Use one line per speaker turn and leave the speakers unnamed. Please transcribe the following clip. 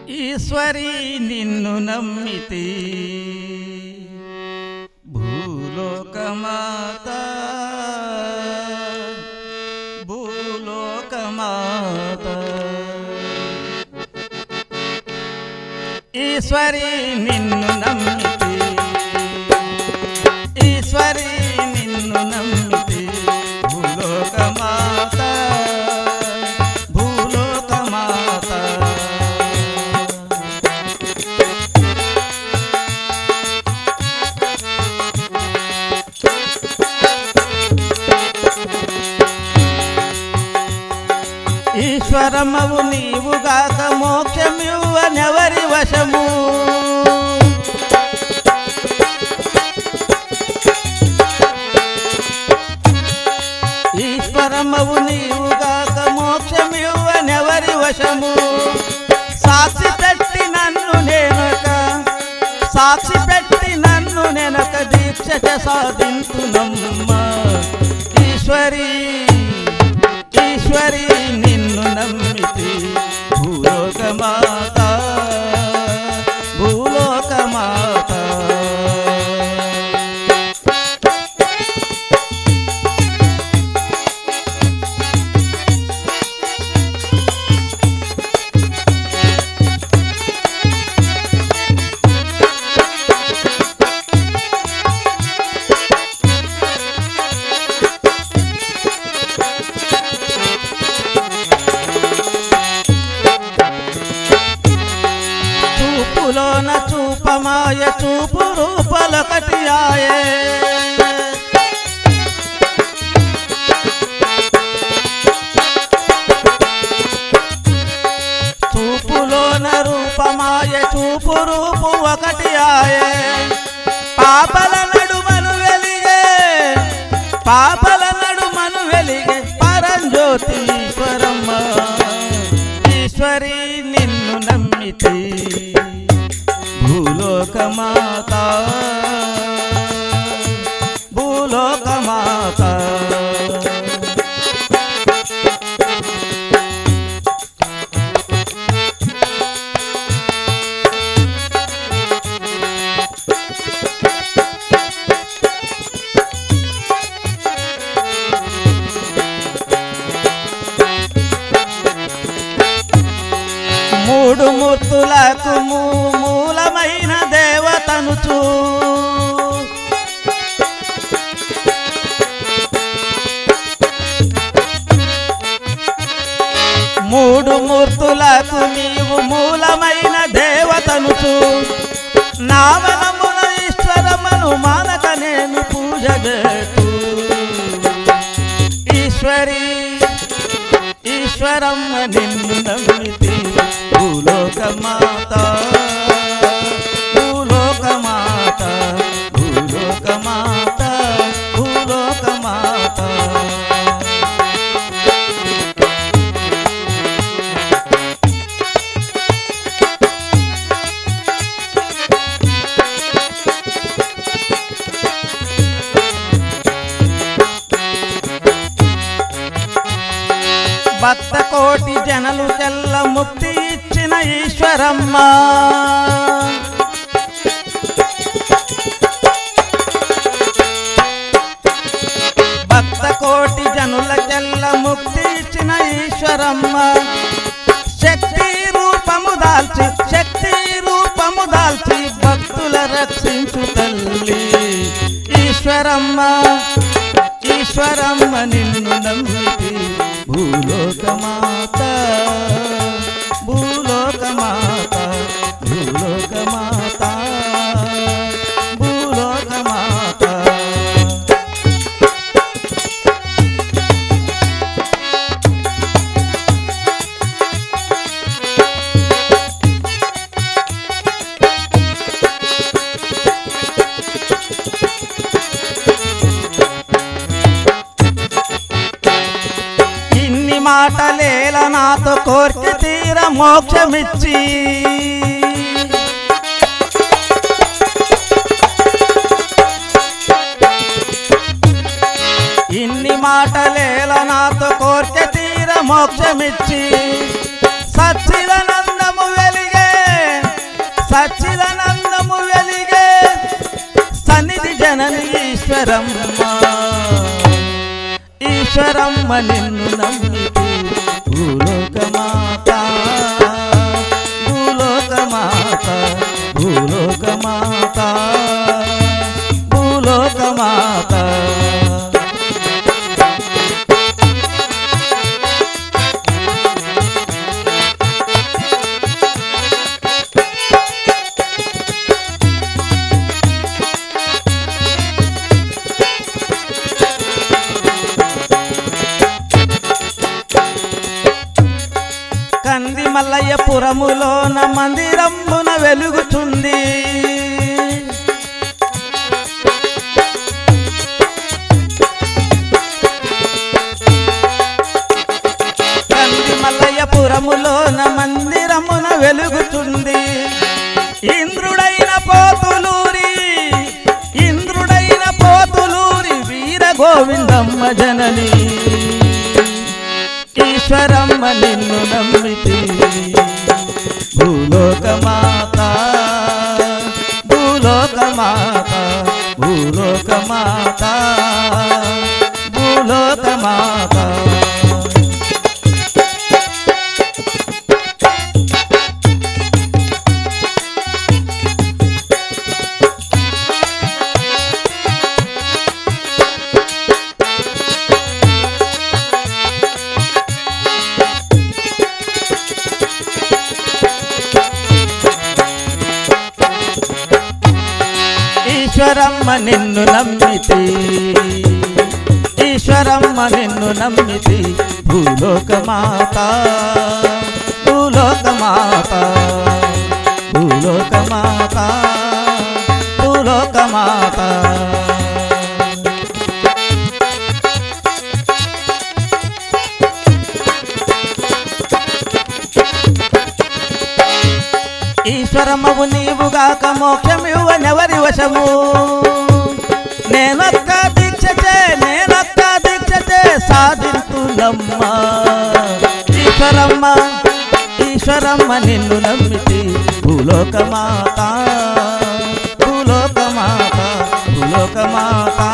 ఈశ్వరి నిన్ను నమ్మితి భూలోకమాత భూలోకమాత ఈశ్వరి నిన్ను నమ్మితి ఈశ్వరి నిన్ను నమ్మితి భూలోకమాత భూలోకమాత ఈశ్వరమవు నీవుగాక మోక్షమివ్వనెవరి వశము ఈశ్వరమవు నీవుగాక మోక్షమివ్వనెవరి వశము సాక్షి పెట్టి నన్ను నేనొక సాక్షి పెట్టి నన్ను నేనొక దీక్ష సాధించునమ్మ ఈశ్వరి ఈశ్వరి నిన్ను నమ్మితి భూలోకమాత భూలోకమాత చూపులోన చూపమాయ చూపు రూపలొకటి ఆయే చూపులోన రూపమాయ చూపు రూపు ఒకటి ఆయే పాపల నడుమను వెలిగే పాపల నడుమను వెలిగే పరంజ్యోతి ఈశ్వరమ్మ ఈశ్వరి నిన్ను నమ్మితి భూలోకమాత భూలోకమాత మూడు మూర్తులకు మూ- మూలమైన దేవతను చూ మూడు మూర్తులకు నీవు మూలమైన దేవతను చూ నావనమున ఈశ్వరమను మానక నేను పూజ చేతూ ఈశ్వరి ఈశ్వరమ్మ నిన్ను నమ్మితి భూలోకమాత భూలోకమాత భూలోకమాత భూలోకమాత భక్త కోటి జనలు తెల్ల ముక్తి ఇచ్చిన ఈశ్వరమ్మ భక్త కోటి జనుల తెల్ల ముక్తి ఇచ్చిన ఈశ్వరమ్మ శక్తి రూపము దాల్చి శక్తి రూపము దాల్చి భక్తుల రక్షించు తల్లి ఈశ్వరమ్మ ఈశ్వరమ్మ నిన్ను నమ్మితి భూలోకమాత భూలోకమాత భూలోకమాత భూలోకమాత ఇన్ని మాటలేల నాతో కోర్కె తీర మోక్షమిచ్చి ఇన్ని మాటలేల నాతో కోర్కె తీర మోక్షమిచ్చి సచ్చిదానందము వెలిగే సచ్చిదానందము వెలిగే సన్నిధి జనని ఈశ్వరమ్మ ఈశ్వరమ్మ నిన్ను నమ్మితే భూలోకమాత భూలోకమాత భూలోకమాత భూలోకమాత కంది మల్లయ్యపురములోన మందిరమ్మున వెలుగుతుంది కంది మల్లయ్యపురములోన మందిరమున వెలుగుతుంది ఇంద్రుడైన పోతులూరి ఇంద్రుడైన పోతులూరి వీర గోవిందమ్మ జనని ఈశ్వరమ్మ నిన్ను నమ్మితి భూలోకమాత భూలోకమాత భూలోకమాత భూలోకమాత ఈశ్వరమ్మ నిన్ను నమ్మితి ఈశ్వరమ్మ నిన్ను నమ్మితి భూలోకమాత భూలోకమాత భూలోకమాత భూలోకమాత ఈశ్వరమ్మవు నీవుగాక మోక్షమివ్వనెవరి వశము నేనొక్క దీక్షచే నేనొక్క దీక్షచే సాధింతునమ్మ ఈశ్వరమ్మ ఈశ్వరమ్మ నిన్ను నమ్మితి భూలోకమాత భూలోకమాత భూలోకమాత